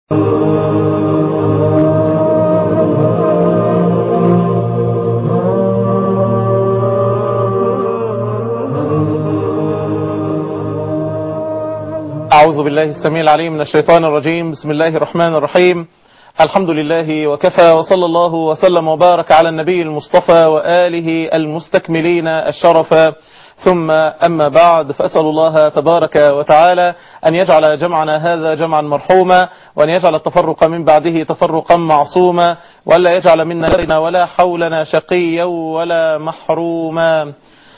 أعوذ بالله السميع العليم من الشيطان الرجيم بسم الله الرحمن الرحيم الحمد لله وكفى وصلى الله وسلم وبارك على النبي المصطفى وآله المستكملين الشرف ثم أما بعد فأسأل الله تبارك وتعالى أن يجعل جمعنا هذا جمعا مرحوما وأن يجعل التفرق من بعده تفرقا معصوما وألا يجعل منا لنا ولا حولنا شقيا ولا محروما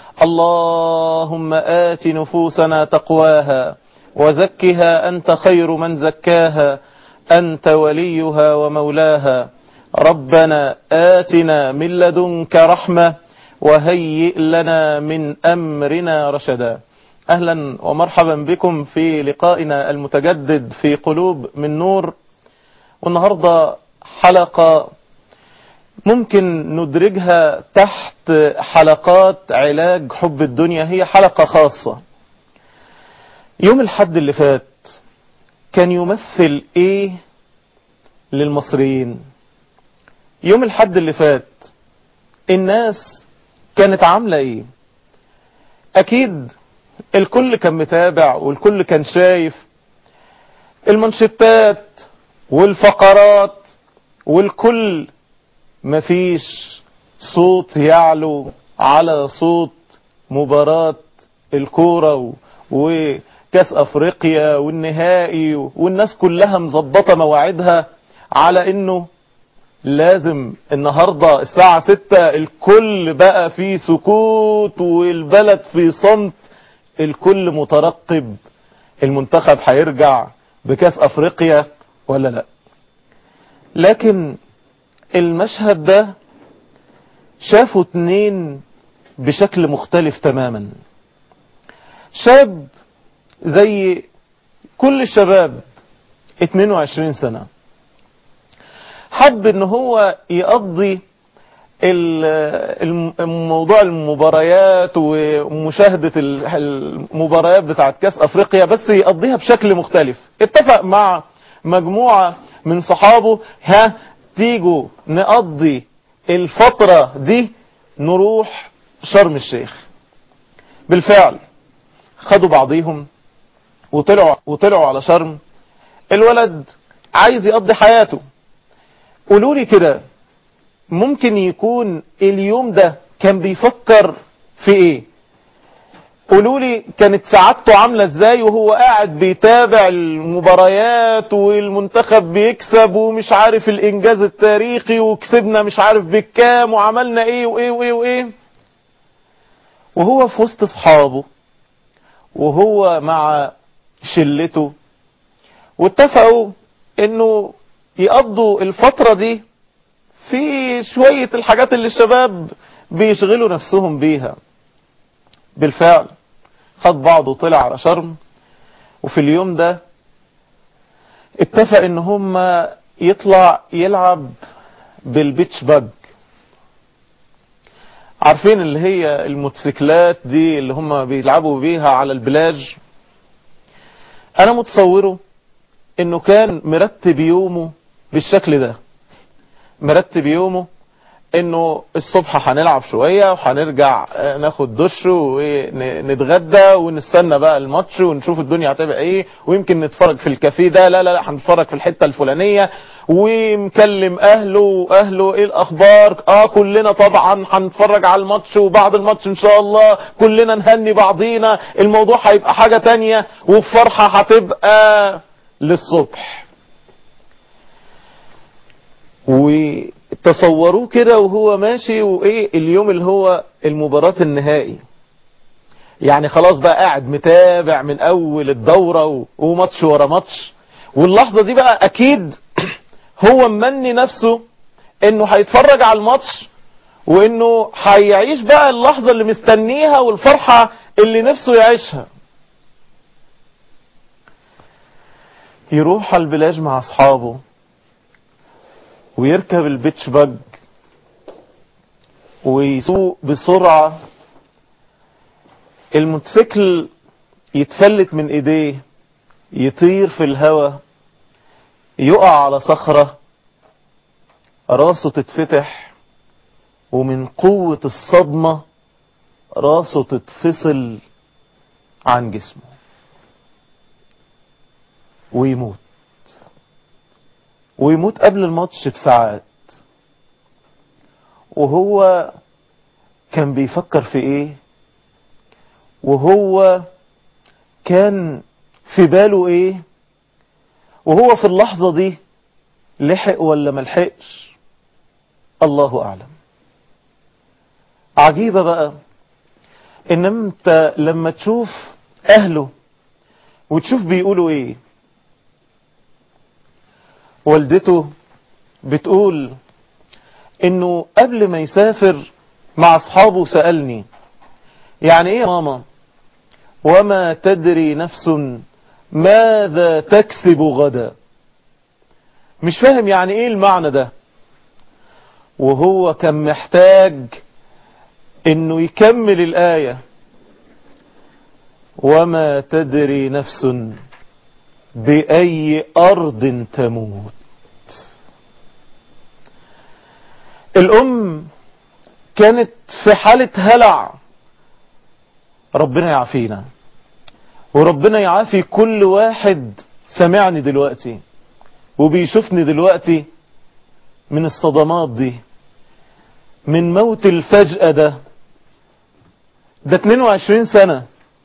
اللهم آت نفوسنا تقواها وزكها أنت خير من زكاها أنت وليها ومولاها ربنا آتنا من لدنك رحمة وهيئ لنا من أمرنا رشدا أهلا ومرحبا بكم في لقائنا المتجدد في قلوب من نور والنهاردة حلقة ممكن ندرجها تحت حلقات علاج حب الدنيا هي حلقة خاصة يوم الحد اللي فات كان يمثل ايه للمصريين يوم الحد اللي فات الناس كانت عاملة ايه اكيد الكل كان متابع والكل كان شايف المنشطات والفقرات والكل مفيش صوت يعلو على صوت مباراة الكورة وكاس افريقيا والنهائي والناس كلها مظبطة مواعيدها على انه لازم النهاردة الساعة ستة الكل بقى في سكوت والبلد في صمت الكل مترقب المنتخب هيرجع بكاس افريقيا ولا لا لكن المشهد ده شافوا اتنين بشكل مختلف تماما شاب زي كل الشباب 22 سنة حب ان هو يقضي الموضوع المباريات ومشاهدة المباريات بتاعت كاس افريقيا بس يقضيها بشكل مختلف اتفق مع مجموعة من صحابه ها تيجوا نقضي الفترة دي نروح شرم الشيخ بالفعل خدوا بعضيهم وطلعوا وطلعوا على شرم الولد عايز يقضي حياته قولوا لي كده ممكن يكون اليوم ده كان بيفكر في ايه قولوا لي كانت سعادته عاملة ازاي وهو قاعد بيتابع المباريات والمنتخب بيكسب ومش عارف الانجاز التاريخي وكسبنا مش عارف بالكام وعملنا ايه وايه وايه وايه وهو في وسط اصحابه وهو مع شلته واتفقوا انه يقضوا الفترة دي في شوية الحاجات اللي الشباب بيشغلوا نفسهم بيها بالفعل خد بعضه وطلع على شرم وفي اليوم ده اتفق ان هم يطلع يلعب بالبيتش باج عارفين اللي هي الموتوسيكلات دي اللي هم بيلعبوا بيها على البلاج انا متصوره انه كان مرتب يومه بالشكل ده مرتب يومه انه الصبح هنلعب شوية وهنرجع ناخد دش ونتغدى ونستنى بقى الماتش ونشوف الدنيا هتبقى ايه ويمكن نتفرج في الكافيه ده لا لا لا هنتفرج في الحتة الفلانية ومكلم اهله واهله ايه الاخبار اه كلنا طبعا هنتفرج على الماتش وبعد الماتش ان شاء الله كلنا نهني بعضينا الموضوع هيبقى حاجة تانية والفرحة هتبقى للصبح وتصوروه كده وهو ماشي وايه اليوم اللي هو المباراة النهائي يعني خلاص بقى قاعد متابع من اول الدورة وماتش ورا ماتش واللحظة دي بقى اكيد هو مني نفسه انه هيتفرج على الماتش وانه هيعيش بقى اللحظة اللي مستنيها والفرحة اللي نفسه يعيشها يروح على البلاج مع اصحابه ويركب البيتش باج ويسوق بسرعة الموتوسيكل يتفلت من ايديه يطير في الهواء يقع على صخرة راسه تتفتح ومن قوة الصدمة راسه تتفصل عن جسمه ويموت ويموت قبل الماتش بساعات وهو كان بيفكر في ايه وهو كان في باله ايه وهو في اللحظة دي لحق ولا ملحقش الله اعلم عجيبة بقى ان انت لما تشوف اهله وتشوف بيقولوا ايه والدته بتقول انه قبل ما يسافر مع اصحابه سألني يعني ايه يا ماما وما تدري نفس ماذا تكسب غدا مش فاهم يعني ايه المعنى ده وهو كان محتاج انه يكمل الآية وما تدري نفس بأي أرض تموت الأم كانت في حالة هلع ربنا يعافينا وربنا يعافي كل واحد سمعني دلوقتي وبيشوفني دلوقتي من الصدمات دي من موت الفجأة ده ده 22 سنة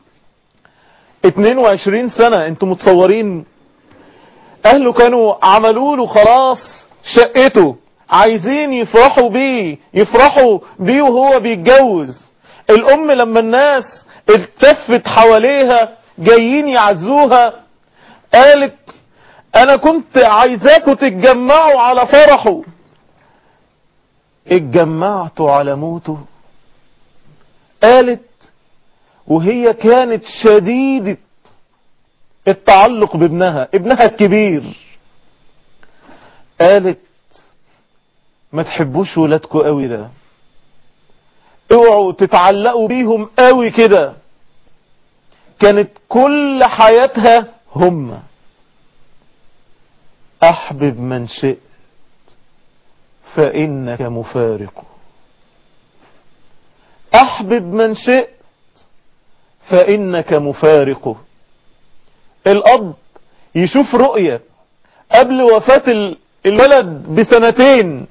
22 سنة انتوا متصورين اهله كانوا عملوا له خلاص شقته عايزين يفرحوا بيه يفرحوا بيه وهو بيتجوز الام لما الناس التفت حواليها جايين يعزوها قالت انا كنت عايزاكم تتجمعوا على فرحه اتجمعتوا على موته قالت وهي كانت شديدة التعلق بابنها ابنها الكبير قالت ما تحبوش ولادكم قوي ده اوعوا تتعلقوا بيهم قوي كده كانت كل حياتها هم احبب من شئت فانك مفارق احبب من شئت فانك مفارقه الاب يشوف رؤية قبل وفاة الولد بسنتين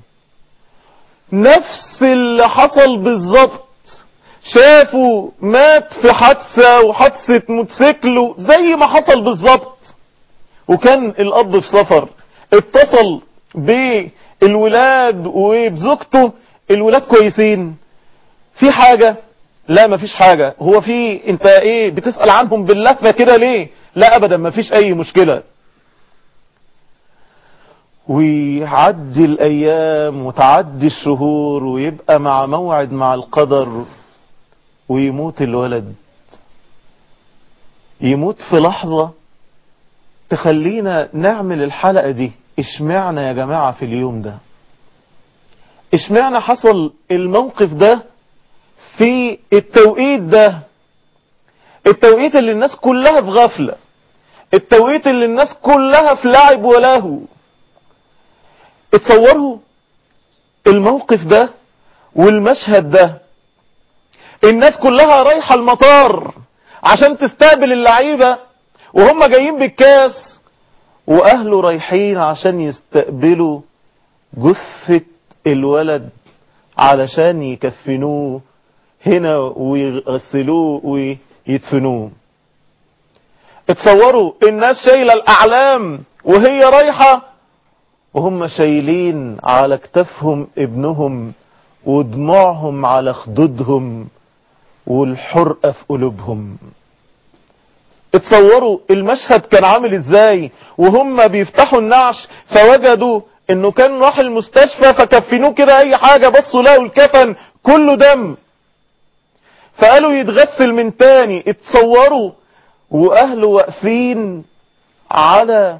نفس اللي حصل بالظبط شافوا مات في حادثة وحادثة موتوسيكل زي ما حصل بالظبط وكان الاب في سفر اتصل بالولاد وبزوجته الولاد كويسين في حاجة لا مفيش حاجة هو في انت ايه بتسأل عنهم باللفة كده ليه لا ابدا مفيش اي مشكلة ويعدي الايام وتعدي الشهور ويبقى مع موعد مع القدر ويموت الولد يموت في لحظة تخلينا نعمل الحلقة دي اشمعنا يا جماعة في اليوم ده اشمعنا حصل الموقف ده في التوقيت ده التوقيت اللي الناس كلها في غفلة التوقيت اللي الناس كلها في لعب ولهو اتصوروا الموقف ده والمشهد ده الناس كلها رايحة المطار عشان تستقبل اللعيبة وهم جايين بالكاس واهله رايحين عشان يستقبلوا جثة الولد علشان يكفنوه هنا ويغسلوه ويدفنوه اتصوروا الناس شايلة الاعلام وهي رايحة وهم شايلين على كتفهم ابنهم ودموعهم على خدودهم والحرقة في قلوبهم اتصوروا المشهد كان عامل ازاي وهم بيفتحوا النعش فوجدوا انه كان راح المستشفى فكفنوه كده اي حاجة بصوا لقوا الكفن كله دم فقالوا يتغسل من تاني اتصوروا واهله واقفين على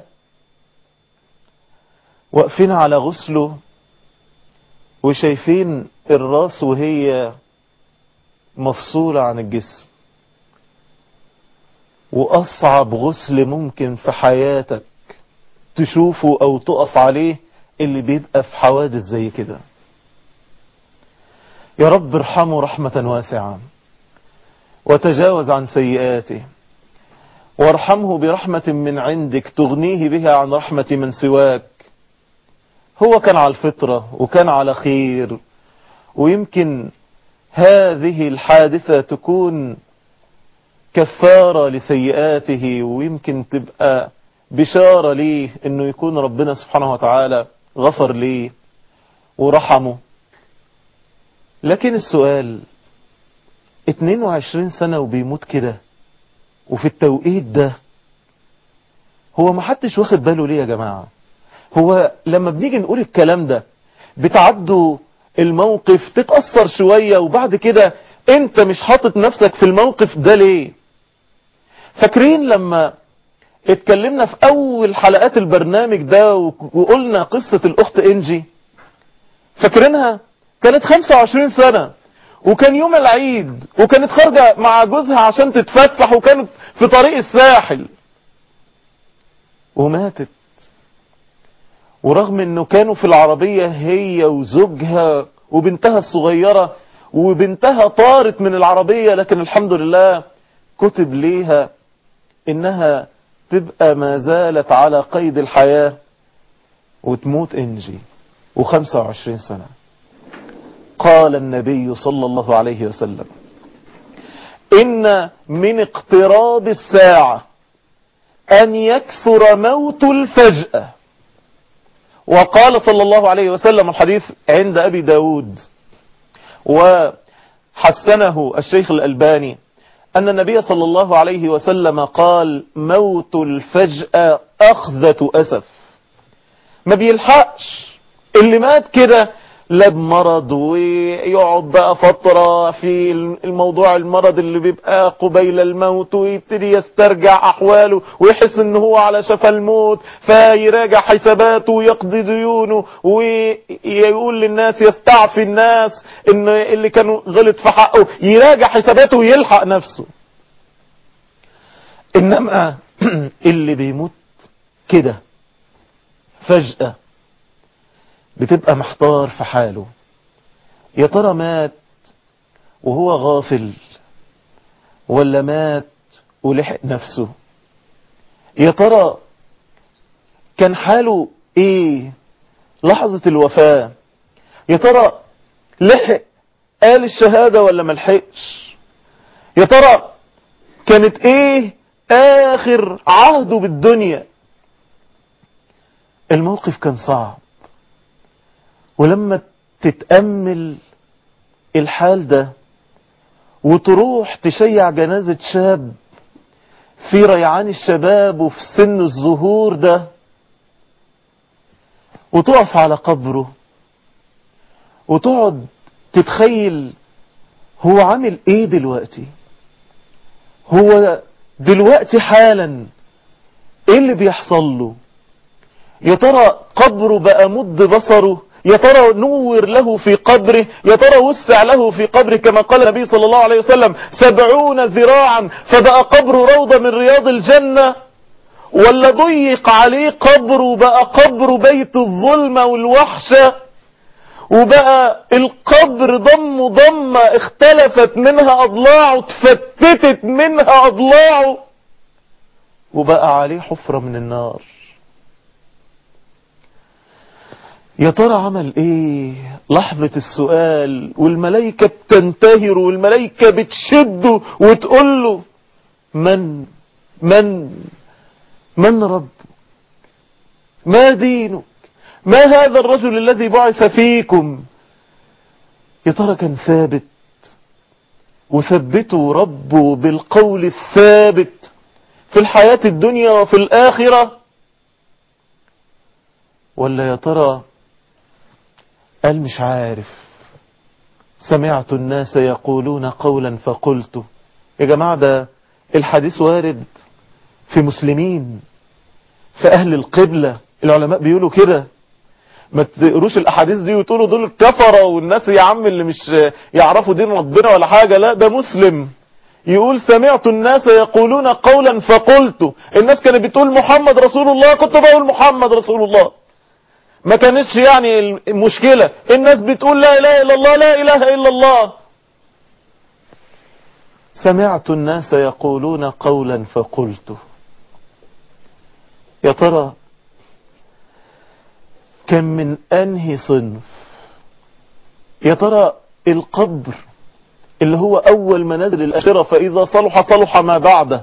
واقفين على غسله وشايفين الراس وهي مفصولة عن الجسم وأصعب غسل ممكن في حياتك تشوفه او تقف عليه اللي بيبقى في حوادث زي كده يا رب ارحمه رحمة واسعة وتجاوز عن سيئاته وارحمه برحمة من عندك تغنيه بها عن رحمة من سواك هو كان على الفطرة وكان على خير ويمكن هذه الحادثة تكون كفارة لسيئاته ويمكن تبقى بشارة ليه انه يكون ربنا سبحانه وتعالى غفر ليه ورحمه لكن السؤال 22 سنة وبيموت كده وفي التوقيت ده هو ما حدش واخد باله ليه يا جماعة هو لما بنيجي نقول الكلام ده بتعدوا الموقف تتأثر شوية وبعد كده انت مش حاطط نفسك في الموقف ده ليه فاكرين لما اتكلمنا في اول حلقات البرنامج ده وقلنا قصة الاخت انجي فاكرينها كانت 25 سنة وكان يوم العيد وكانت خارجة مع جوزها عشان تتفسح وكانت في طريق الساحل وماتت ورغم انه كانوا في العربية هي وزوجها وبنتها الصغيرة وبنتها طارت من العربية لكن الحمد لله كتب ليها انها تبقى ما زالت على قيد الحياة وتموت انجي وخمسة وعشرين سنة قال النبي صلى الله عليه وسلم إن من اقتراب الساعة أن يكثر موت الفجأة وقال صلى الله عليه وسلم الحديث عند أبي داود وحسنه الشيخ الألباني أن النبي صلى الله عليه وسلم قال موت الفجأة أخذة أسف ما بيلحقش اللي مات كده لا بمرض ويقعد بقى فترة في الموضوع المرض اللي بيبقى قبيل الموت ويبتدي يسترجع أحواله ويحس ان هو على شفا الموت فيراجع حساباته ويقضي ديونه ويقول للناس يستعفي الناس ان اللي كانوا غلط في حقه يراجع حساباته ويلحق نفسه انما اللي بيموت كده فجأة بتبقى محتار في حاله يا ترى مات وهو غافل ولا مات ولحق نفسه يا ترى كان حاله ايه لحظة الوفاة يا ترى لحق قال الشهادة ولا ملحقش يا ترى كانت ايه اخر عهده بالدنيا الموقف كان صعب ولما تتأمل الحال ده وتروح تشيع جنازة شاب في ريعان الشباب وفي سن الظهور ده وتقف على قبره وتقعد تتخيل هو عامل ايه دلوقتي هو دلوقتي حالا ايه اللي بيحصل له يا ترى قبره بقى مد بصره يا ترى نور له في قبره يا ترى وسع له في قبره كما قال النبي صلى الله عليه وسلم سبعون ذراعا فبقى قبره روضة من رياض الجنة ولا ضيق عليه قبره بقى قبر بيت الظلمة والوحشة وبقى القبر ضم ضمة اختلفت منها أضلاعه تفتتت منها أضلاعه وبقى عليه حفرة من النار يا ترى عمل ايه لحظة السؤال والملائكة بتنتهر والملائكة بتشده وتقول له من من من ربك ما دينك ما هذا الرجل الذي بعث فيكم يا ترى كان ثابت وثبته ربه بالقول الثابت في الحياة الدنيا وفي الآخرة ولا يا ترى قال مش عارف سمعت الناس يقولون قولا فقلت يا جماعة ده الحديث وارد في مسلمين في أهل القبلة العلماء بيقولوا كده ما تقروش الأحاديث دي وتقولوا دول كفرة والناس يا عم اللي مش يعرفوا دين ربنا ولا حاجة لا ده مسلم يقول سمعت الناس يقولون قولا فقلت الناس كانت بتقول محمد رسول الله كنت بقول محمد رسول الله ما كانتش يعني المشكلة الناس بتقول لا اله الا الله لا اله الا الله سمعت الناس يقولون قولا فقلت يا ترى كم من انهي صنف يا ترى القبر اللي هو اول منازل الاخرة فاذا صلح صلح ما بعده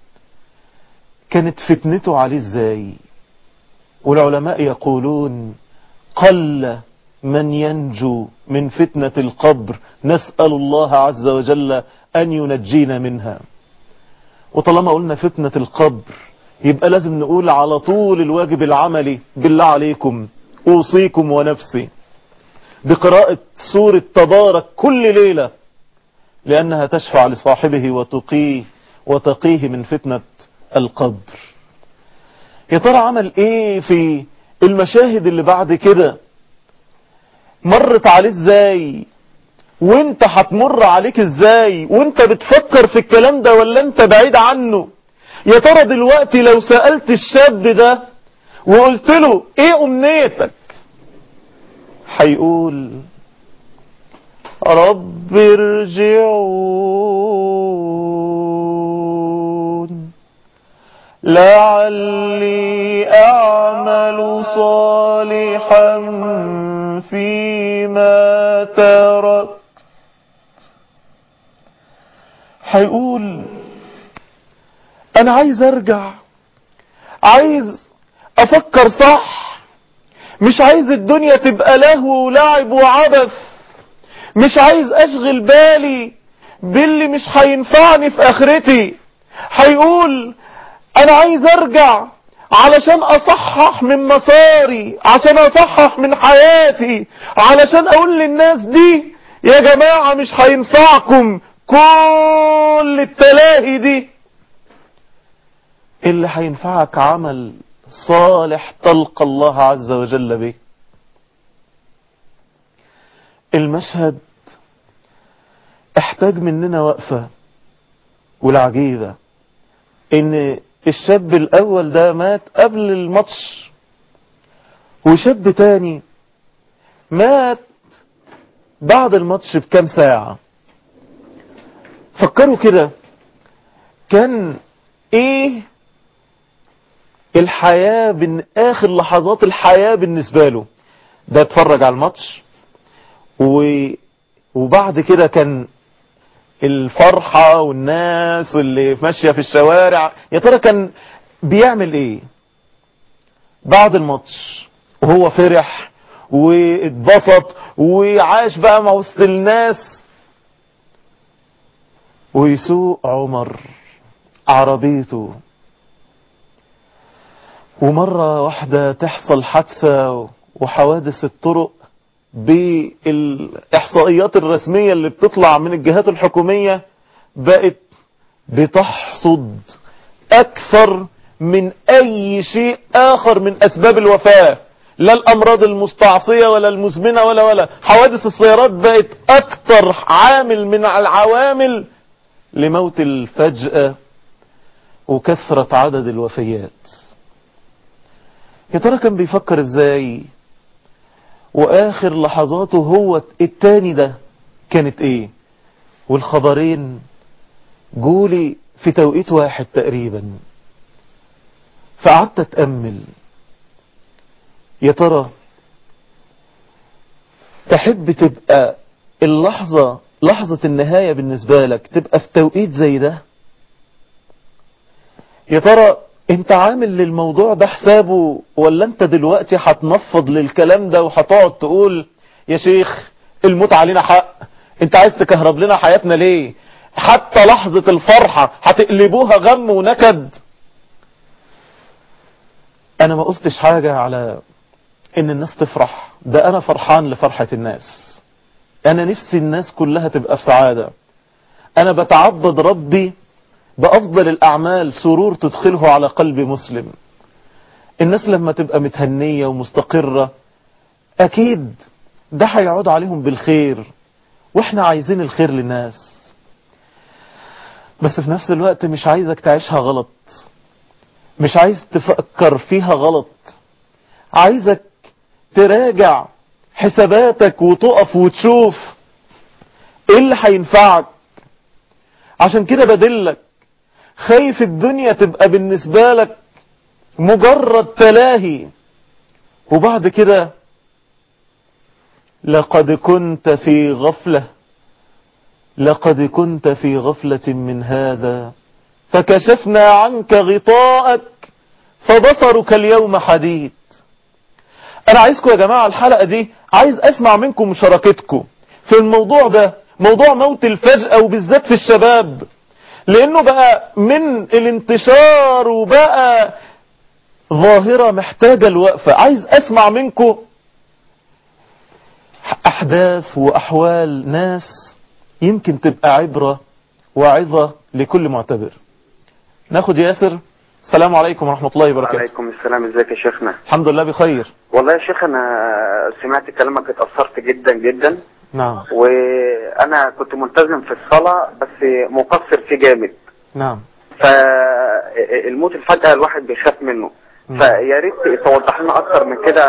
كانت فتنته عليه ازاي والعلماء يقولون قل من ينجو من فتنة القبر نسأل الله عز وجل أن ينجينا منها وطالما قلنا فتنة القبر يبقى لازم نقول على طول الواجب العملي بالله عليكم أوصيكم ونفسي بقراءة سورة تبارك كل ليلة لأنها تشفع لصاحبه وتقيه وتقيه من فتنة القبر يا ترى عمل ايه في المشاهد اللي بعد كده مرت عليه ازاي وانت هتمر عليك ازاي وانت بتفكر في الكلام ده ولا انت بعيد عنه يا ترى دلوقتي لو سألت الشاب ده وقلت له ايه امنيتك هيقول رب ارجعون لعلي أعمل صالحا فيما تركت هيقول أنا عايز أرجع عايز أفكر صح مش عايز الدنيا تبقى لهو ولعب وعبث مش عايز أشغل بالي باللي مش هينفعني في آخرتي هيقول انا عايز ارجع علشان اصحح من مساري عشان اصحح من حياتي علشان اقول للناس دي يا جماعة مش هينفعكم كل التلاهي دي اللي هينفعك عمل صالح تلقى الله عز وجل به المشهد احتاج مننا وقفة والعجيبة ان الشاب الاول ده مات قبل الماتش وشاب تاني مات بعد الماتش بكام ساعة فكروا كده كان ايه الحياة بن اخر لحظات الحياة بالنسبة له ده اتفرج على الماتش و... وبعد كده كان الفرحة والناس اللي ماشية في الشوارع يا ترى كان بيعمل ايه بعد الماتش وهو فرح واتبسط وعاش بقى مع وسط الناس ويسوق عمر عربيته ومرة واحدة تحصل حادثة وحوادث الطرق بالإحصائيات الرسمية اللي بتطلع من الجهات الحكومية بقت بتحصد أكثر من أي شيء آخر من أسباب الوفاة لا الأمراض المستعصية ولا المزمنة ولا ولا حوادث السيارات بقت أكثر عامل من العوامل لموت الفجأة وكثرة عدد الوفيات يا ترى كان بيفكر ازاي واخر لحظاته هو التاني ده كانت ايه والخبرين جولي في توقيت واحد تقريبا فقعدت اتأمل يا ترى تحب تبقى اللحظة لحظة النهاية بالنسبة لك تبقى في توقيت زي ده يا ترى انت عامل للموضوع ده حسابه ولا انت دلوقتي هتنفض للكلام ده وهتقعد تقول يا شيخ الموت علينا حق انت عايز تكهرب لنا حياتنا ليه حتى لحظة الفرحة هتقلبوها غم ونكد انا ما قلتش حاجة على ان الناس تفرح ده انا فرحان لفرحة الناس انا نفسي الناس كلها تبقى في سعادة انا بتعبد ربي بأفضل الأعمال سرور تدخله على قلب مسلم الناس لما تبقى متهنية ومستقرة أكيد ده هيعود عليهم بالخير وإحنا عايزين الخير للناس بس في نفس الوقت مش عايزك تعيشها غلط مش عايز تفكر فيها غلط عايزك تراجع حساباتك وتقف وتشوف ايه اللي هينفعك عشان كده بدلك خايف الدنيا تبقى بالنسبة لك مجرد تلاهي وبعد كده لقد كنت في غفلة لقد كنت في غفلة من هذا فكشفنا عنك غطاءك فبصرك اليوم حديد انا عايزكم يا جماعة الحلقة دي عايز اسمع منكم مشاركتكم في الموضوع ده موضوع موت الفجأة وبالذات في الشباب لانه بقى من الانتشار وبقى ظاهرة محتاجة الوقفة عايز اسمع منكم احداث واحوال ناس يمكن تبقى عبرة وعظة لكل معتبر ناخد ياسر السلام عليكم ورحمة الله وبركاته وعليكم السلام ازيك يا شيخنا الحمد لله بخير والله يا شيخ انا سمعت كلامك اتأثرت جدا جدا نعم وانا كنت ملتزم في الصلاة بس مقصر فيه جامد نعم فالموت الفجأة الواحد بيخاف منه فيا ريت توضح لنا اكتر من كده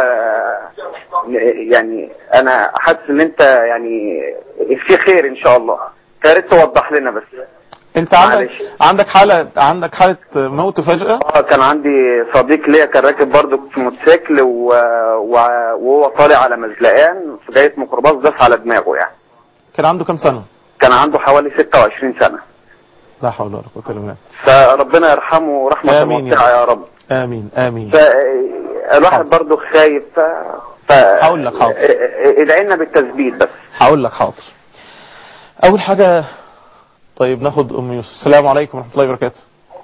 يعني انا حاسس ان انت يعني في خير ان شاء الله فيا ريت توضح لنا بس انت عندك معلش. عندك حالة عندك حالة موت فجأة اه كان عندي صديق ليا كان راكب برضه في موتوسيكل و... و... وهو طالع على مزلقان في جاية ميكروباص داس على دماغه يعني كان عنده كم سنة كان عنده حوالي 26 سنة لا حول ولا قوة الا بالله فربنا يرحمه رحمة آمين يا واسعة يا رب امين امين فالواحد حاضر. برضه خايف ف... ف... هقول لك حاضر. ادعي لنا بالتثبيت بس هقول لك حاضر اول حاجة طيب ناخد ام يوسف السلام عليكم ورحمة الله وبركاته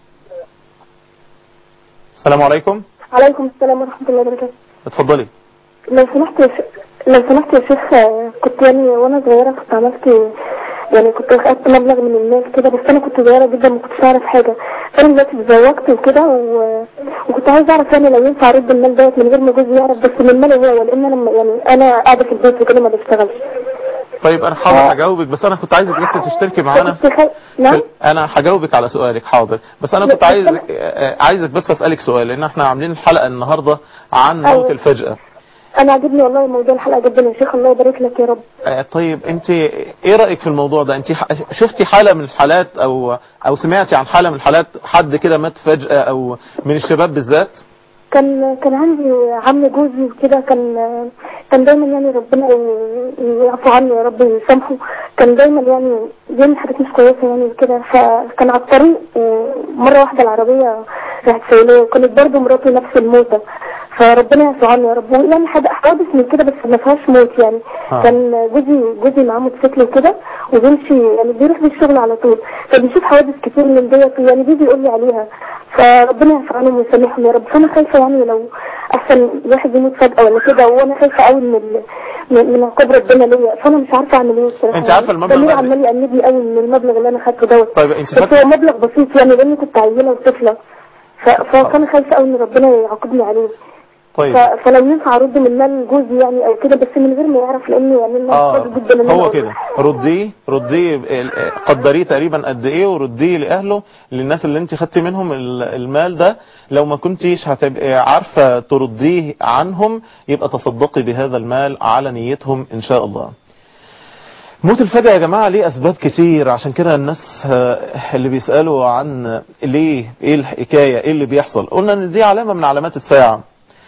السلام عليكم عليكم السلام ورحمة الله وبركاته اتفضلي لو سمحت يا ش- لو سمحت يا شيخ آه، كنت يعني وانا صغيرة كنت عملت يعني كنت خدت مبلغ من المال كده بس انا كنت صغيرة جدا ما كنتش اعرف حاجة فانا دلوقتي اتزوجت وكده و... وكنت عايزة اعرف يعني لو ينفع ارد المال دوت من غير ما جوزي يعرف بس من مالي هو لان انا لما- يعني انا قاعدة في البيت وكده ما بشتغلش طيب انا حاضر هجاوبك بس انا كنت عايزك بس تشتركي معانا كنت خ... نعم انا هجاوبك على سؤالك حاضر بس انا كنت لا، عايز بس آه، عايزك بس اسالك سؤال لان احنا عاملين الحلقه النهارده عن موت أيوة. الفجاه انا عاجبني والله موضوع الحلقة جدا يا شيخ الله يبارك لك يا رب آه، طيب انت ايه رايك في الموضوع ده انت ح- شفتي حاله من الحالات او او سمعتي عن حاله من الحالات حد كده مات فجاه او من الشباب بالذات كان كان عندي عم جوزي وكده كان كان دايما يعني ربنا يعفو عني يا رب ويسامحه كان دايما يعني بيعمل حاجات مش كويسه يعني وكده فكان على الطريق مره واحده العربيه راحت سايلاه وكانت برضه مراته نفس الموتة فربنا يعفو عني يا رب يعني حاجه حوادث من كده بس ما فيهاش موت يعني آه. كان جوزي جوزي معاه موتوسيكل وكده وبيمشي يعني بيروح بالشغل على طول فبيشوف حوادث كتير من ديت يعني بيجي يقول لي عليها فربنا يعفو عنهم ويسامحهم يا رب فانا خايفه يعني لو احسن واحد يموت فجاه ولا كده وانا خايفه قوي من ال... من من عقاب ربنا ليا فانا مش عارفه اعمل ايه الصراحه أنت عارفة المبلغ ضميري ده؟ عمال يأنبني قوي من المبلغ اللي انا خدته دوت طيب انت بس فاكره هو مبلغ بسيط يعني لاني كنت عيله وطفله ف... فانا خايفه قوي ان ربنا يعاقبني عليه طيب ف... فلو ينفع ارد من مال جوزي يعني او كده بس من غير ما يعرف لانه يعني انا اه محتاجة جدا ان أنا هو أقول كده رديه رديه ال- قدريه تقريبا قد ايه ورديه لاهله للناس اللي انت خدتي منهم ال- المال ده لو ما كنتيش هتبقي عارفه ترديه عنهم يبقى تصدقي بهذا المال على نيتهم ان شاء الله موت الفجأة يا جماعة ليه أسباب كتير عشان كده الناس آه، اللي بيسألوا عن ليه إيه الحكاية إيه اللي بيحصل قلنا إن دي علامة من علامات الساعة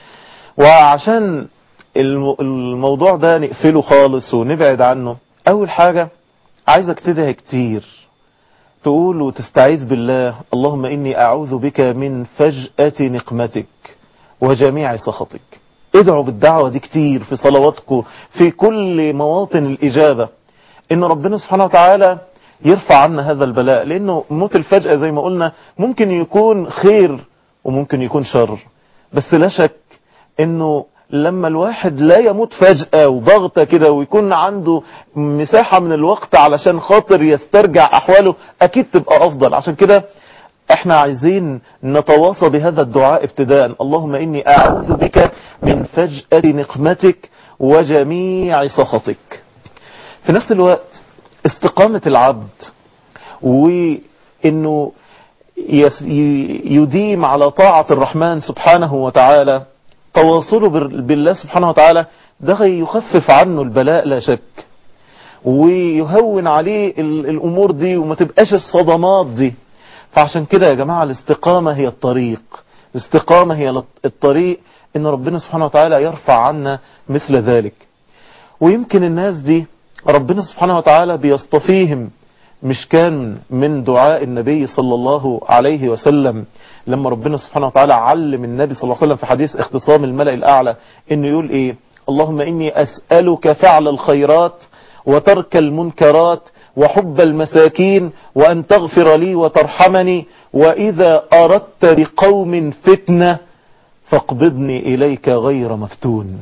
وعشان الم- الموضوع ده نقفله خالص ونبعد عنه أول حاجة عايزك تدعي كتير تقول وتستعيذ بالله اللهم إني أعوذ بك من فجأة نقمتك وجميع سخطك ادعوا بالدعوة دي كتير في صلواتكم في كل مواطن الإجابة إن ربنا سبحانه وتعالى يرفع عنا هذا البلاء لأنه موت الفجأة زي ما قلنا ممكن يكون خير وممكن يكون شر بس لا شك انه لما الواحد لا يموت فجأة وضغطة كده ويكون عنده مساحة من الوقت علشان خاطر يسترجع احواله اكيد تبقى افضل عشان كده احنا عايزين نتواصى بهذا الدعاء ابتداء اللهم اني اعوذ بك من فجأة نقمتك وجميع سخطك في نفس الوقت استقامة العبد انه يس- ي- يديم على طاعة الرحمن سبحانه وتعالى تواصله بال- بالله سبحانه وتعالى ده يخفف عنه البلاء لا شك ويهون عليه ال- الامور دي وما تبقاش الصدمات دي فعشان كده يا جماعة الاستقامة هي الطريق الاستقامة هي لط- الطريق ان ربنا سبحانه وتعالى يرفع عنا مثل ذلك ويمكن الناس دي ربنا سبحانه وتعالى بيصطفيهم مش كان من دعاء النبي صلى الله عليه وسلم لما ربنا سبحانه وتعالى علم النبي صلى الله عليه وسلم في حديث اختصام الملأ الأعلى انه يقول ايه اللهم اني اسألك فعل الخيرات وترك المنكرات وحب المساكين وأن تغفر لي وترحمني وإذا أردت بقوم فتنة فاقبضني إليك غير مفتون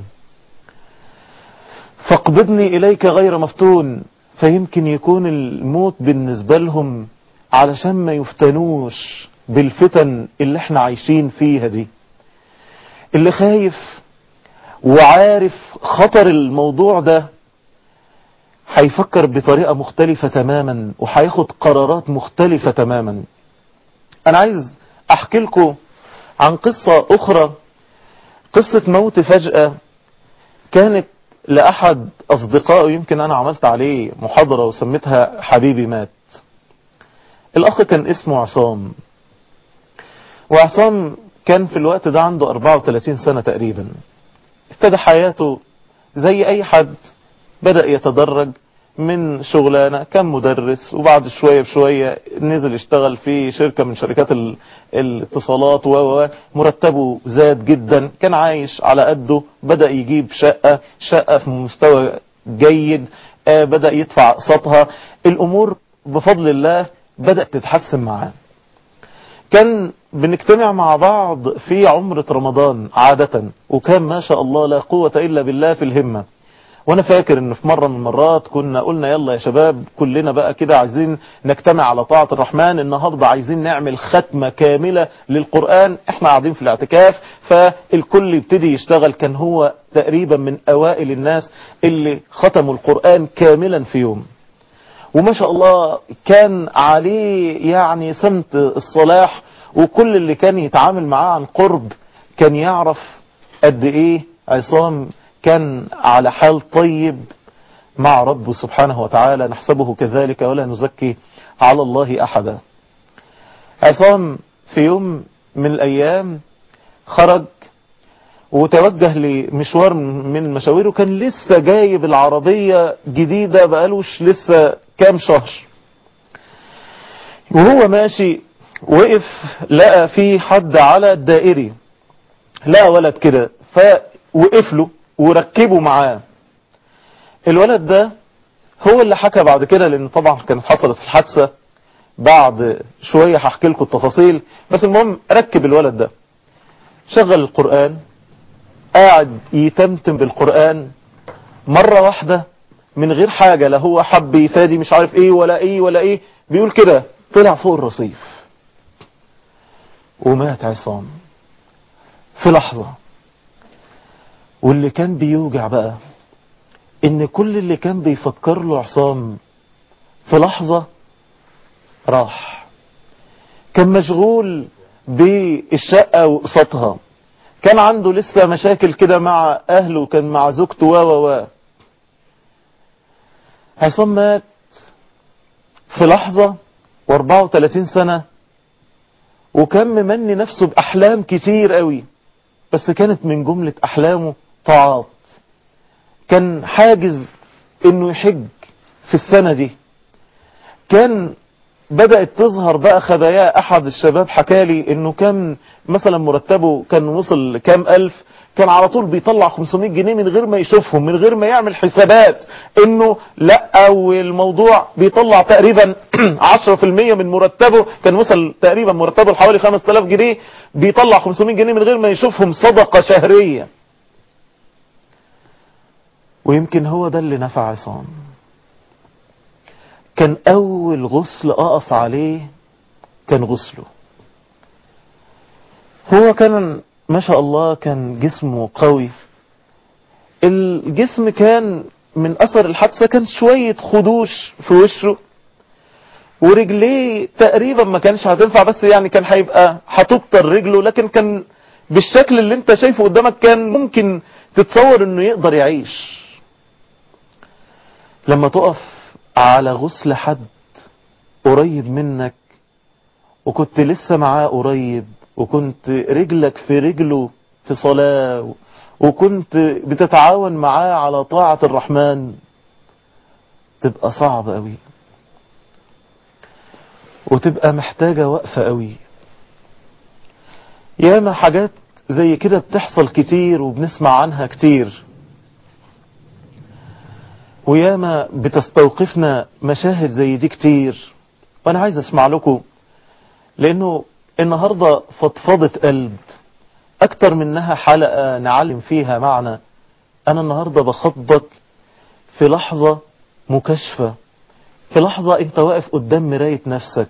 فاقبضني إليك غير مفتون فيمكن يكون الموت بالنسبة لهم علشان ما يفتنوش بالفتن اللي احنا عايشين فيها دي اللي خايف وعارف خطر الموضوع ده هيفكر بطريقة مختلفة تماما وهياخد قرارات مختلفة تماما انا عايز احكي لكم عن قصة اخرى قصة موت فجأة كانت لأحد أصدقائه يمكن أنا عملت عليه محاضرة وسميتها حبيبي مات الأخ كان اسمه عصام وعصام كان في الوقت ده عنده 34 سنة تقريبا ابتدى حياته زي أي حد بدأ يتدرج من شغلانة كان مدرس وبعد شوية بشوية نزل يشتغل في شركة من شركات ال- الاتصالات و و- مرتبه زاد جدا كان عايش على قده بدأ يجيب شقة شقة في مستوى جيد آه، بدأ يدفع قسطها الأمور بفضل الله بدأت تتحسن معاه كان بنجتمع مع بعض في عمرة رمضان عادة وكان ما شاء الله لا قوة إلا بالله في الهمة وانا فاكر ان في مرة من المرات كنا قلنا يلا يا شباب كلنا بقى كده عايزين نجتمع على طاعة الرحمن النهاردة عايزين نعمل ختمة كاملة للقرآن احنا قاعدين في الاعتكاف فالكل يبتدي يشتغل كان هو تقريبا من اوائل الناس اللي ختموا القرآن كاملا في يوم وما شاء الله كان عليه يعني سمت الصلاح وكل اللي كان يتعامل معاه عن قرب كان يعرف قد ايه عصام كان على حال طيب مع ربه سبحانه وتعالى نحسبه كذلك ولا نزكي على الله احدا عصام في يوم من الايام خرج وتوجه لمشوار من المشاوير وكان لسه جايب العربية جديدة بقالوش لسه كام شهر وهو ماشي وقف لقى في حد على الدائري لقى ولد كده فوقف له وركبه معاه الولد ده هو اللي حكى بعد كده لان طبعا كانت حصلت الحادثة بعد شوية هحكي لكم التفاصيل بس المهم ركب الولد ده شغل القرآن قاعد يتمتم بالقرآن مرة واحدة من غير حاجة لا هو حب يفادي مش عارف ايه ولا ايه ولا ايه بيقول كده طلع فوق الرصيف ومات عصام في لحظة واللي كان بيوجع بقى ان كل اللي كان بيفكر له عصام في لحظة راح كان مشغول بالشقة وقسطها كان عنده لسه مشاكل كده مع اهله كان مع زوجته و و و عصام مات في لحظة و34 سنة وكان ممني نفسه بأحلام كتير قوي بس كانت من جملة أحلامه طاعات كان حاجز انه يحج في السنة دي كان بدأت تظهر بقى خبايا احد الشباب حكالي انه كان مثلا مرتبه كان وصل كام الف كان على طول بيطلع 500 جنيه من غير ما يشوفهم من غير ما يعمل حسابات انه لا والموضوع بيطلع تقريبا 10% من مرتبه كان وصل تقريبا مرتبه لحوالي 5000 جنيه بيطلع 500 جنيه من غير ما يشوفهم صدقة شهرية ويمكن هو ده اللي نفع عصام كان اول غسل اقف عليه كان غسله هو كان ما شاء الله كان جسمه قوي الجسم كان من اثر الحادثة كان شوية خدوش في وشه ورجليه تقريبا ما كانش هتنفع بس يعني كان هيبقى هتبطر رجله لكن كان بالشكل اللي انت شايفه قدامك كان ممكن تتصور انه يقدر يعيش لما تقف على غسل حد قريب منك وكنت لسه معاه قريب وكنت رجلك في رجله في صلاة وكنت بتتعاون معاه على طاعة الرحمن تبقى صعب قوي وتبقى محتاجة وقفة قوي ياما حاجات زي كده بتحصل كتير وبنسمع عنها كتير وياما بتستوقفنا مشاهد زي دي كتير وانا عايز اسمع لكم لانه النهاردة فضفضة قلب اكتر منها حلقة نعلم فيها معنى انا النهاردة بخطبك في لحظة مكاشفة في لحظة انت واقف قدام مراية نفسك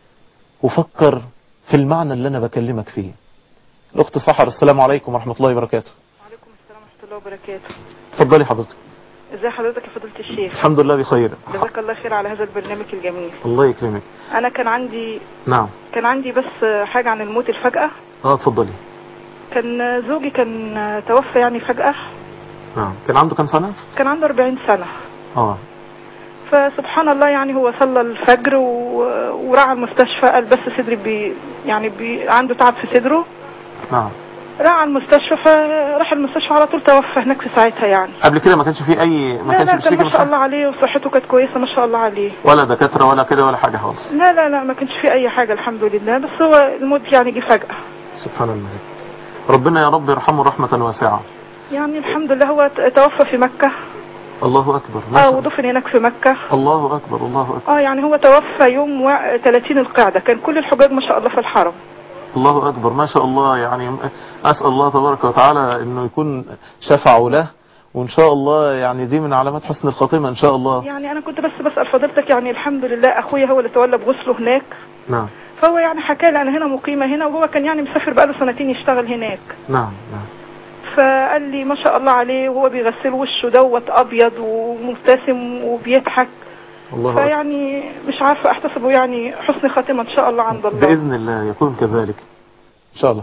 وفكر في المعنى اللي انا بكلمك فيه الاخت سحر السلام عليكم ورحمة الله وبركاته وعليكم السلام ورحمة الله وبركاته اتفضلي حضرتك ازي حضرتك يا فضيلة الشيخ الحمد لله بخير جزاك الله خير على هذا البرنامج الجميل الله يكرمك انا كان عندي نعم كان عندي بس حاجة عن الموت الفجأة اه اتفضلي كان زوجي كان توفى يعني فجأة نعم كان عنده كام سنة كان عنده 40 سنة اه فسبحان الله يعني هو صلى الفجر و... وراح المستشفى قال بس صدري بي يعني بي عنده تعب في صدره نعم راح على المستشفى فراح المستشفى على طول توفى هناك في ساعتها يعني قبل كده ما كانش فيه اي ما لا كانش لا كان بيشتكي ما من شاء حاجة الله عليه وصحته كانت كويسة ما شاء الله عليه ولا دكاترة ولا كده ولا حاجة خالص لا لا لا ما كانش في اي حاجة الحمد لله بس هو الموت يعني جه فجأة سبحان الله ربنا يا رب يرحمه رحمة واسعة يعني الحمد لله هو ت- توفى في مكة الله أكبر ما اه شاء الله. ودفن هناك في مكة الله أكبر الله أكبر اه يعني هو توفى يوم و- 30 القعدة كان كل الحجاج ما شاء الله في الحرم الله أكبر ما شاء الله يعني أسأل الله تبارك وتعالى أنه يكون شفعوا له وإن شاء الله يعني دي من علامات حسن الخاتمة إن شاء الله يعني انا كنت بس بسأل فضيلتك يعني الحمد لله اخويا هو اللي تولى بغسله هناك نعم فهو يعني حكى لي انا هنا مقيمة هنا وهو كان يعني مسافر بقاله سنتين يشتغل هناك نعم نعم فقال لي ما شاء الله عليه وهو بيغسل وشه دوت ابيض ومبتسم وبيضحك الله أكبر فيعني مش عارفة احتسبه يعني حسن خاتمة ان شاء الله عند الله بإذن الله يكون كذلك إن شاء الله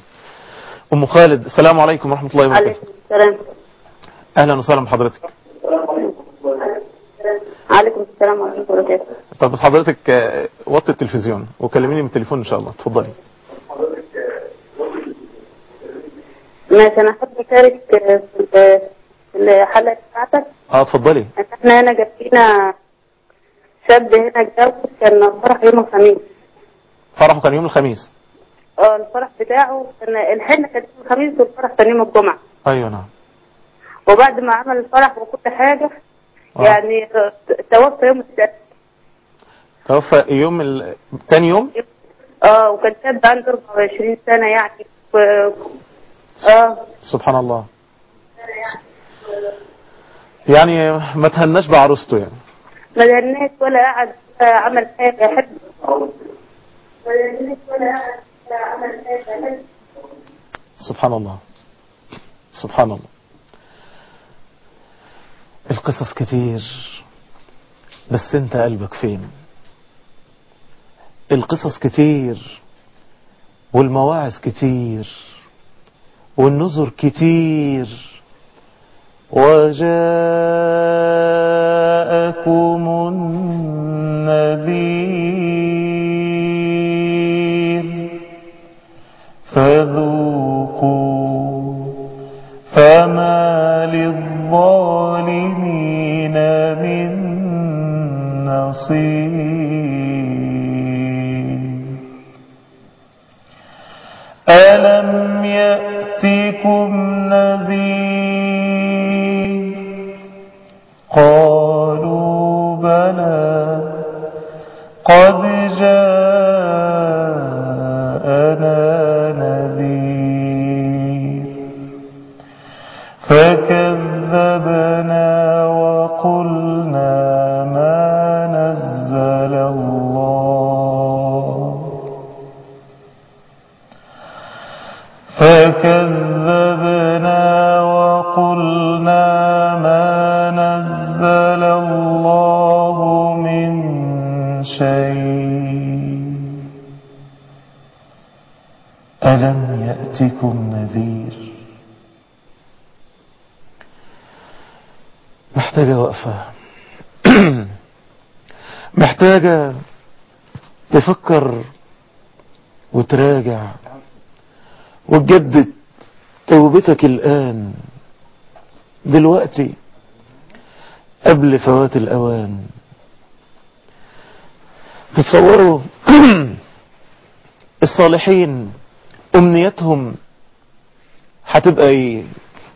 أم خالد السلام عليكم ورحمة الله وبركاته عليكم السلام أهلا وسهلا بحضرتك عليكم السلام ورحمة الله وبركاته طب بس حضرتك آه، وطي التلفزيون وكلميني من التليفون إن شاء الله اتفضلي ماشي أنا حابة أشارك في في الحلقة بتاعتك اه اتفضلي احنا هنا جابلنا شاب هنا اتجوز كان فرح يوم الخميس فرحه كان يوم الخميس اه الفرح بتاعه كان الحنة كان يوم الخميس والفرح كان يوم الجمعة ايوه نعم وبعد ما عمل الفرح وكل حاجة آه. يعني توفى يوم السبت توفى يوم ال... تاني يوم اه وكان شاب عنده 24 سنة يعني و... اه سبحان الله يعني ما تهناش بعروسته يعني ما دهناش ولا قعد ولا عمل حاجة حد ما دهناش ولا قعد ولا عمل حاجة حد سبحان الله سبحان الله القصص كتير بس انت قلبك فين القصص كتير والمواعظ كتير والنذر كتير وجاءكم النذير فذوقوا فما للظالمين من نصير ألم يأتكم نذير قالوا بلى قد جاءنا نذير فكذبنا وقلنا ما نزل الله فكذبنا وقلنا ما نزل الله من شيء يأتكم نذير محتاجة وقفة محتاجة تفكر وتراجع وتجدد توبتك الآن دلوقتي قبل فوات الأوان تتصوروا الصالحين أمنيتهم هتبقى ايه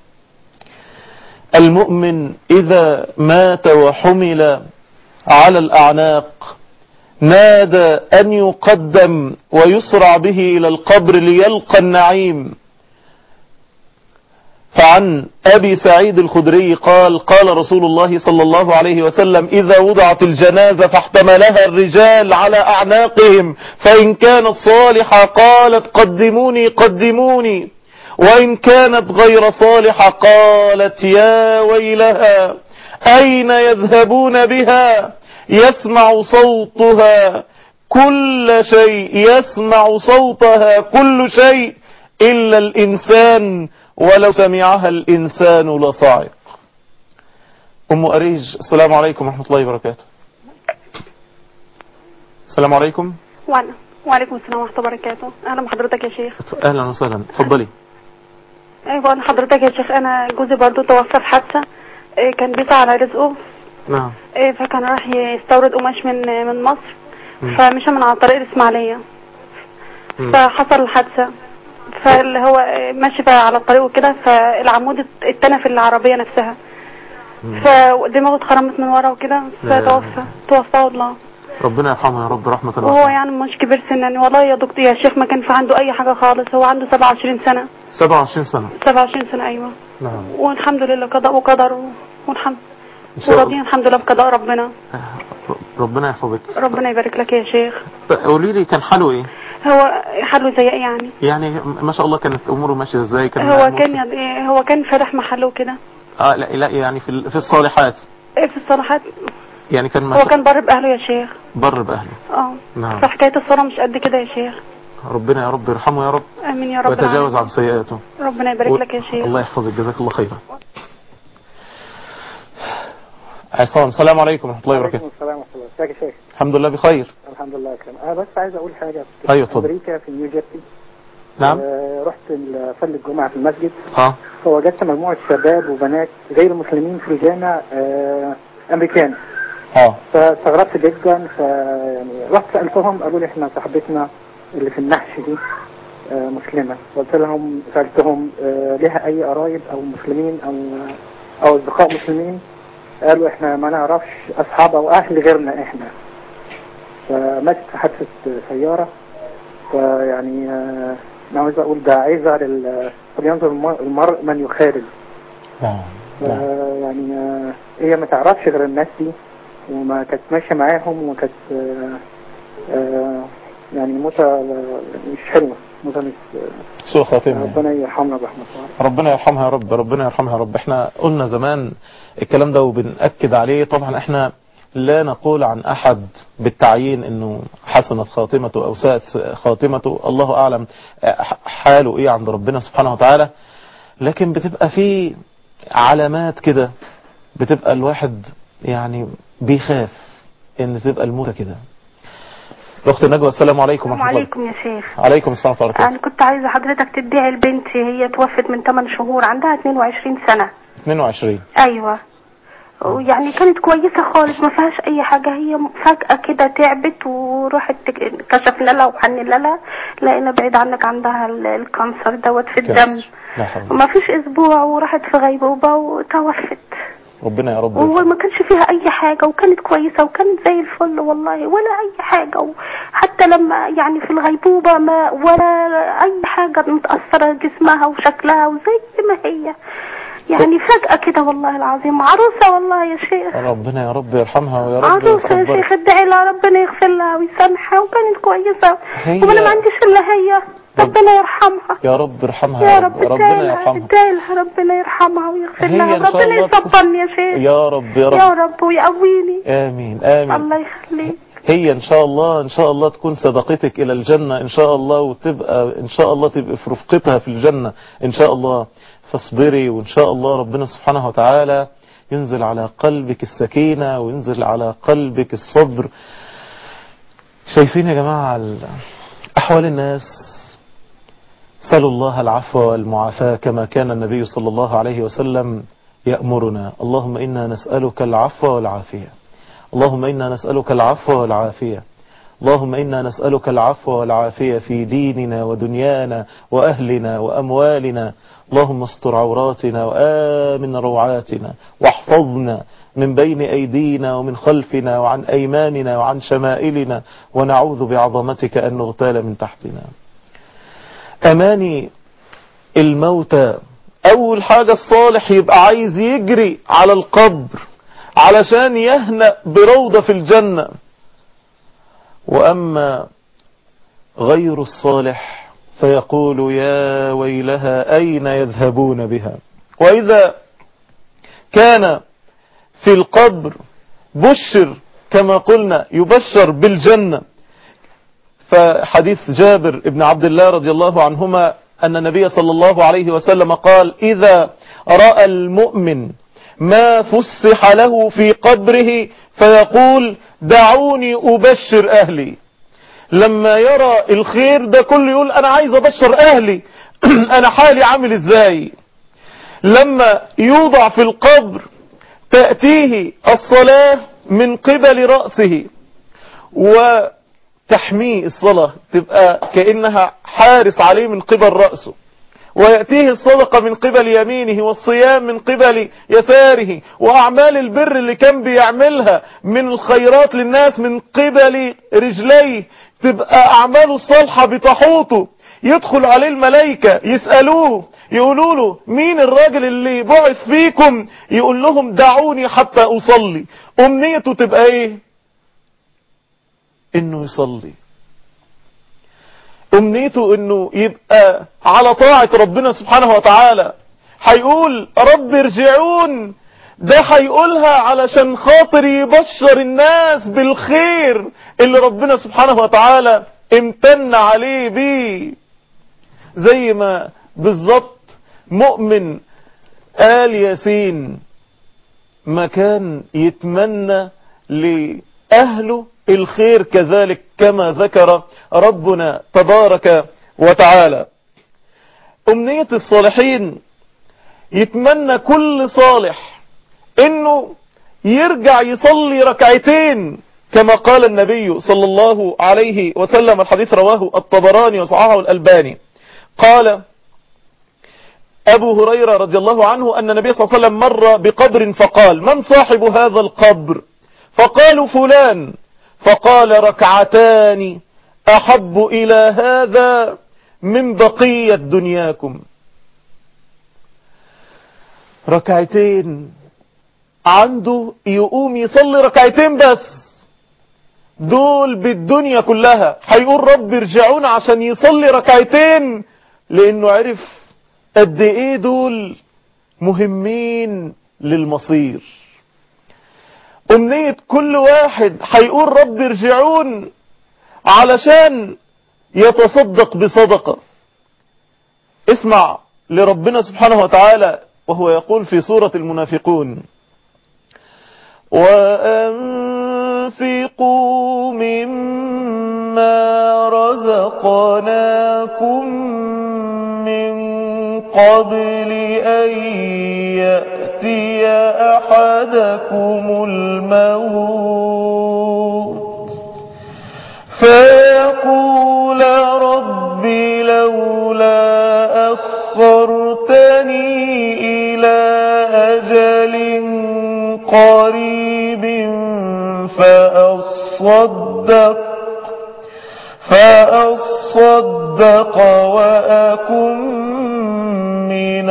المؤمن إذا مات وحمل على الأعناق نادى أن يقدم ويسرع به إلى القبر ليلقى النعيم فعن أبي سعيد الخدري قال قال رسول الله صلى الله عليه وسلم إذا وضعت الجنازة فاحتملها الرجال على أعناقهم فإن كانت صالحة قالت قدموني قدموني وإن كانت غير صالحة قالت يا ويلها أين يذهبون بها يسمع صوتها كل شيء يسمع صوتها كل شيء إلا الإنسان ولو سمعها الإنسان لصاعق أم أريج السلام عليكم ورحمة الله وبركاته السلام عليكم وعليكم وعليكم السلام ورحمة الله وبركاته أهلا بحضرتك يا شيخ أهلا وسهلا اتفضلي أيوة أنا حضرتك يا شيخ أنا جوزي برضو توفى في حادثة إيه، كان بيسعى على رزقه نعم إيه، فكان راح يستورد قماش من من مصر مم. فمشى من على طريق الإسماعيلية مم. فحصل الحادثة فاللي هو إيه، ماشي بقى على الطريق وكده فالعمود اتنى في العربية نفسها مم. فدماغه اتخرمت من ورا وكده فتوفى توفاه الله ربنا يرحمه يا رب رحمة وهو الله يعني مش كبير سنا والله يا دكتور يا شيخ ما كان في عنده أي حاجة خالص هو عنده 27 سنة 27 سنة 27 سنة أيوة نعم والحمد لله قضاء وقدر و- والحمد إن شاء وراضيين الله الحمد لله بقضاء ربنا ربنا يحفظك ربنا يبارك لك يا شيخ طيب قولي لي كان حاله ايه هو حاله زي إيه يعني يعني ما شاء الله كانت اموره ماشيه ازاي كان هو معاه كان مرسل؟ يعني هو كان فاتح محله كده اه لا لا يعني في ال- في الصالحات إيه في الصراحات يعني كان هو ماشي كان بر بأهله يا شيخ بر باهله اه نعم فحكاية الصلاة مش قد كده يا شيخ ربنا يا رب يرحمه يا رب آمين يا رب ويتجاوز العالمين. عن سيئاته ربنا يبارك و- لك يا شيخ الله يحفظك جزاك الله خيرا عصام السلام عليكم ورحمه الله وعليكم وبركاته السلام ورحمة الله ازيك يا شيخ الحمد لله بخير الحمد لله كريم انا بس عايز اقول حاجة في أيوة، اتفضل. امريكا في نيوجيرسي نعم آه، رحت ال- اصلي الجمعة في المسجد اه فوجدت مجموعة شباب وبنات غير مسلمين في الجامع آه، امريكان اه فاستغربت جدا فيعني رحت سألتهم قالوا لي احنا صاحبتنا اللي في النحش دي آه، مسلمة قلت لهم سألتهم آه، لها اي قرايب او مسلمين او او اصدقاء مسلمين قالوا احنا ما نعرفش اصحاب او اهل غيرنا احنا فماتت في حادثة سيارة فيعني آه، انا عاوز اقول ده عايزة لل فلينظر الم- المرء من يخالل نعم نعم آه، يعني آه، هي ما تعرفش غير الناس دي وما كانت ماشية معاهم وكانت آه، آه، يعني موتة مش حلوة موتة مش سوء خاتمه ربنا يرحمنا برحمة الله ربنا يرحمها يا رب ربنا يرحمها يا رب احنا قلنا زمان الكلام ده وبنأكد عليه طبعا احنا لا نقول عن احد بالتعيين انه حسنت خاتمته او ساءت خاتمته الله اعلم حاله ايه عند ربنا سبحانه وتعالى لكن بتبقى في علامات كده بتبقى الواحد يعني بيخاف ان تبقى الموتة كده اخت نجوى السلام عليكم السلام ورحمة الله عليكم يا شيخ عليكم السلام ورحمة الله انا وبركاته كنت عايزه حضرتك تدعي لبنتي هي توفت من 8 شهور عندها 22 سنه 22 ايوه ويعني كانت كويسه خالص ما فيهاش اي حاجه هي فجاه كده تعبت وراحت تك- كشفنا لها وحننا لها لقينا بعيد عنك عندها ال- الكانسر دوت في الدم لا حول وما فيش اسبوع وراحت في غيبوبه وتوفت ربنا يا رب وما كانش فيها اي حاجة وكانت كويسة وكانت زي الفل والله ولا اي حاجة حتى لما يعني في الغيبوبة ما ولا اي حاجة متأثرة جسمها وشكلها وزي ما هي يعني فجأة كده والله العظيم عروسة والله يا شيخ ربنا يا رب يرحمها ويا رب عروسة يا يصبرها. شيخ ادعي لها ربنا يغفر لها ويسامحها وكانت كويسة هي- وانا ما عنديش الا هي ربنا يرحمها يا رب ارحمها يا رب ادعي ربنا لها يرحمها ادعي لها ربنا يرحمها ويغفر هي لها إن شاء ربنا الله يصبرني يا شيخ يا رب يا يا رب رب ويقويني امين امين الله يخليك هي ان شاء الله ان شاء الله تكون صداقتك الى الجنة ان شاء الله وتبقى ان شاء الله تبقى في رفقتها في الجنة ان شاء الله فاصبري وان شاء الله ربنا سبحانه وتعالى ينزل على قلبك السكينة وينزل على قلبك الصبر شايفين يا جماعة احوال الناس سلوا الله العفو والمعافاة كما كان النبي صلى الله عليه وسلم يأمرنا اللهم إنا نسألك العفو والعافية اللهم إنا نسألك العفو والعافية اللهم إنا نسألك العفو والعافية في ديننا ودنيانا وأهلنا وأموالنا اللهم استر عوراتنا وآمن روعاتنا واحفظنا من بين أيدينا ومن خلفنا وعن أيماننا وعن شمائلنا ونعوذ بعظمتك أن نغتال من تحتنا أماني الموتى أول حاجة الصالح يبقى عايز يجري على القبر علشان يهنأ بروضة في الجنة وأما غير الصالح فيقول يا ويلها أين يذهبون بها وإذا كان في القبر بشر كما قلنا يبشر بالجنة فحديث جابر بن عبد الله رضي الله عنهما أن النبي صلى الله عليه وسلم قال إذا رأى المؤمن ما فسح له في قبره فيقول دعوني أبشر أهلي لما يرى الخير ده كله يقول أنا عايز أبشر أهلي أنا حالي عامل إزاي لما يوضع في القبر تأتيه الصلاة من قبل رأسه وتحميه الصلاة تبقى كأنها حارس عليه من قبل رأسه ويأتيه الصدقة من قبل يمينه والصيام من قبل يساره وأعمال البر اللي كان بيعملها من الخيرات للناس من قبل رجليه تبقى أعماله الصالحة بتحوطه يدخل عليه الملائكة يسألوه يقولوا له مين الراجل اللي بعث فيكم يقول لهم دعوني حتى أصلي أمنيته تبقى ايه انه يصلي امنيته انه يبقى على طاعة ربنا سبحانه وتعالى هيقول رب ارجعون ده هيقولها علشان خاطر يبشر الناس بالخير اللي ربنا سبحانه وتعالى امتن عليه بيه زي ما بالظبط مؤمن آل ياسين ما كان يتمنى لأهله الخير كذلك كما ذكر ربنا تبارك وتعالى أمنية الصالحين يتمنى كل صالح انه يرجع يصلي ركعتين كما قال النبي صلى الله عليه وسلم الحديث رواه الطبراني وصححه الألباني قال أبو هريرة رضي الله عنه أن النبي صلى الله عليه وسلم مر بقبر فقال من صاحب هذا القبر فقالوا فلان فقال ركعتان أحب إلى هذا من بقية دنياكم ركعتين عنده يقوم يصلي ركعتين بس دول بالدنيا كلها هيقول رب ارجعونا عشان يصلي ركعتين لانه عرف قد ايه دول مهمين للمصير امنية كل واحد هيقول رب ارجعون علشان يتصدق بصدقة اسمع لربنا سبحانه وتعالى وهو يقول في سورة المنافقون وأنفقوا مما رزقناكم من قبل أن يأتي أحدكم الموت فيقول رب لولا أخرتني إلى أجل قريب فأصدق فأصدق وأكن من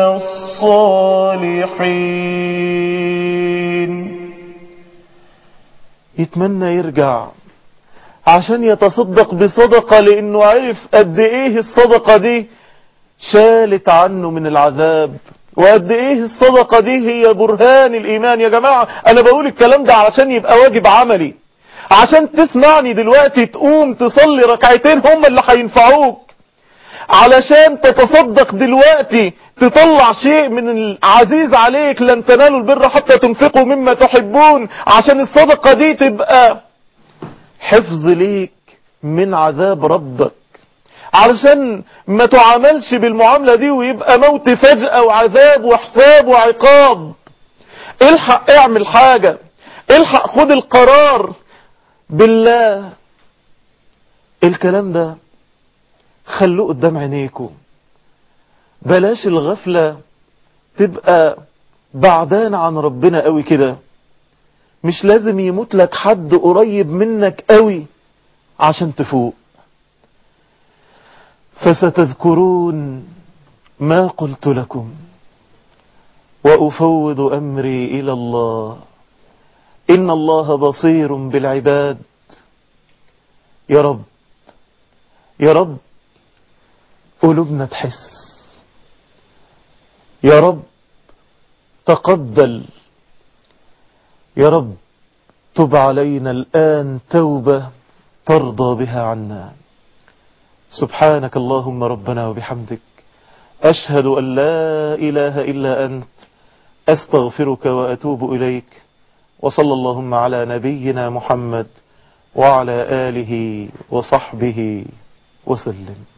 الصالحين يتمنى يرجع عشان يتصدق بصدقة لانه عرف قد ايه الصدقة دي شالت عنه من العذاب وقد ايه الصدقة دي هي برهان الايمان يا جماعة انا بقول الكلام ده علشان يبقى واجب عملي عشان تسمعني دلوقتي تقوم تصلي ركعتين هم اللي هينفعوك علشان تتصدق دلوقتي تطلع شيء من العزيز عليك لن تنالوا البر حتى تنفقوا مما تحبون عشان الصدقة دي تبقى حفظ ليك من عذاب ربك علشان ما تعاملش بالمعاملة دي ويبقى موت فجأة وعذاب وحساب وعقاب الحق اعمل حاجة الحق خد القرار بالله الكلام ده خلوه قدام عينيكم بلاش الغفلة تبقى بعدان عن ربنا قوي كده مش لازم يموت لك حد قريب منك قوي عشان تفوق فستذكرون ما قلت لكم وأفوض أمري إلى الله إن الله بصير بالعباد يا رب يا رب قلوبنا تحس يا رب تقبل يا رب تب علينا الآن توبة ترضى بها عنا سبحانك اللهم ربنا وبحمدك أشهد أن لا إله إلا أنت أستغفرك وأتوب إليك وصلى اللهم على نبينا محمد وعلى آله وصحبه وسلم